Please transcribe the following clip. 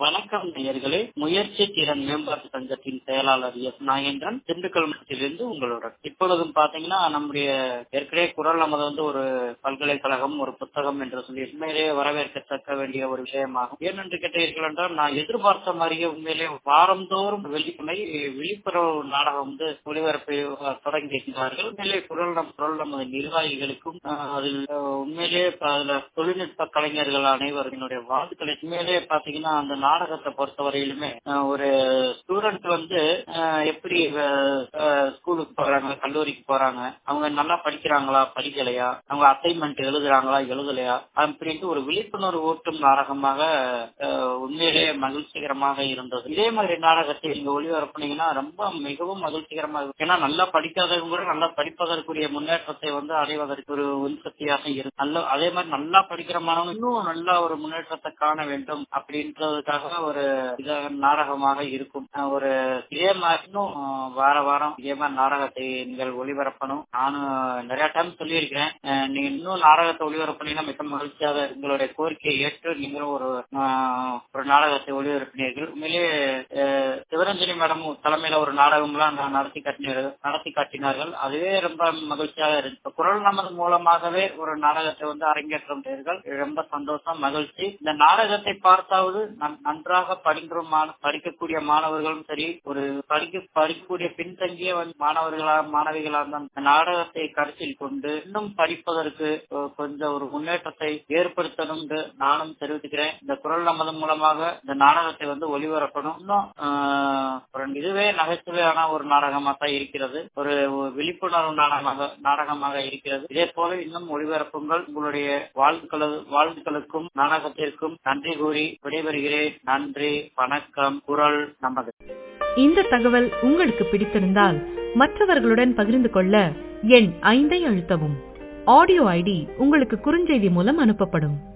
வணக்கம் நேயர்களே முயற்சி திறன் மேம்பாட்டு சங்கத்தின் செயலாளர் எஸ் நாகேந்திரன் திண்டுக்கல் மாவட்டத்திலிருந்து உங்களுடன் இப்பொழுதும் பாத்தீங்கன்னா நம்முடைய ஏற்கனவே குரல் நமது வந்து ஒரு பல்கலைக்கழகம் ஒரு புத்தகம் என்று சொல்லி உண்மையிலேயே வரவேற்கத்தக்க வேண்டிய ஒரு விஷயமாகும் ஏனென்று கேட்டீர்கள் என்றால் நான் எதிர்பார்த்த மாதிரியே உண்மையிலே வாரந்தோறும் வெள்ளிக்கிழமை விழிப்புணர்வு நாடகம் வந்து ஒளிபரப்பை தொடங்கி இருக்கிறார்கள் உண்மையிலே குரல் நம் குரல் நமது நிர்வாகிகளுக்கும் அதில் உண்மையிலேயே அதுல தொழில்நுட்ப கலைஞர்கள் அனைவரும் என்னுடைய வாழ்த்துக்களை உண்மையிலேயே பாத்தீங்கன்னா அந்த நாடகத்தை பொறுத்தவரையிலுமே ஒரு ஸ்டூடெண்ட் வந்து எப்படி ஸ்கூலுக்கு போறாங்க கல்லூரிக்கு போறாங்க அவங்க நல்லா படிக்கிறாங்களா படிக்கலையா அவங்க அசைன்மெண்ட் எழுதுறாங்களா எழுதலையா அப்படின்ட்டு ஒரு விழிப்புணர்வு ஊட்டும் நாடகமாக உண்மையிலேயே மகிழ்ச்சிகரமாக இருந்தது இதே மாதிரி நாடகத்தை நீங்க ஒளிபரப்புனீங்கன்னா ரொம்ப மிகவும் மகிழ்ச்சிகரமாக இருக்கும் ஏன்னா நல்லா படிக்காதவங்க கூட நல்லா படிப்பதற்குரிய முன்னேற்றத்தை வந்து அடைவதற்கு ஒரு உற்பத்தியாக இருக்கு நல்ல அதே மாதிரி நல்லா படிக்கிற மாணவங்க இன்னும் நல்ல ஒரு முன்னேற்றத்தை காண வேண்டும் அப்படின்றதுக்காக ஒரு நாடகமாக இருக்கும் ஒரு இதே மாதிரி இன்னும் வார வாரம் இதே மாதிரி நாடகத்தை நீங்கள் ஒளிபரப்பணும் நானும் நிறைய டைம் சொல்லியிருக்கிறேன் நீங்க இன்னும் நாடகத்தை ஒளிபரப்பினீங்கன்னா மிக மகிழ்ச்சியாக உங்களுடைய கோரிக்கையை ஏற்று நீங்களும் ஒரு ஒரு நாடகத்தை ஒளிபரப்பினீர்கள் உண்மையிலேயே சிவரஞ்சனி மேடம் தலைமையில ஒரு நாடகம் எல்லாம் நடத்தி காட்டினார்கள் நடத்தி காட்டினார்கள் அதுவே ரொம்ப மகிழ்ச்சியாக இருக்கு குரல் நமது மூலமாகவே ஒரு நாடகத்தை வந்து அரங்கேற்றம் செய்தீர்கள் ரொம்ப சந்தோஷம் மகிழ்ச்சி இந்த நாடகத்தை பார்த்தாவது நன்றாக படிக்கிற படிக்கக்கூடிய மாணவர்களும் சரி ஒரு படிக்க படிக்கக்கூடிய பின்தங்கிய மாணவர்களா மாணவிகளா அந்த நாடகத்தை கருத்தில் கொண்டு இன்னும் படிப்பதற்கு கொஞ்சம் ஒரு முன்னேற்றத்தை ஏற்படுத்தணும் என்று நானும் தெரிவித்துக்கிறேன் இந்த குரல் நமது மூலமாக இந்த நாடகத்தை வந்து ஒளிபரப்பணும் இன்னும் இதுவே நகைச்சுவையான ஒரு நாடகமாக தான் இருக்கிறது ஒரு விழிப்புணர்வு நாடகமாக நாடகமாக இருக்கிறது இதே போல இன்னும் ஒளிபரப்புங்கள் உங்களுடைய வாழ்த்துக்களு வாழ்த்துக்களுக்கும் நாடகத்திற்கும் நன்றி கூறி விடைபெறுகிறேன் நன்றி வணக்கம் குரல் நமது இந்த தகவல் உங்களுக்கு பிடித்திருந்தால் மற்றவர்களுடன் பகிர்ந்து கொள்ள எண் ஐந்தை அழுத்தவும் ஆடியோ ஐடி உங்களுக்கு குறுஞ்செய்தி மூலம் அனுப்பப்படும்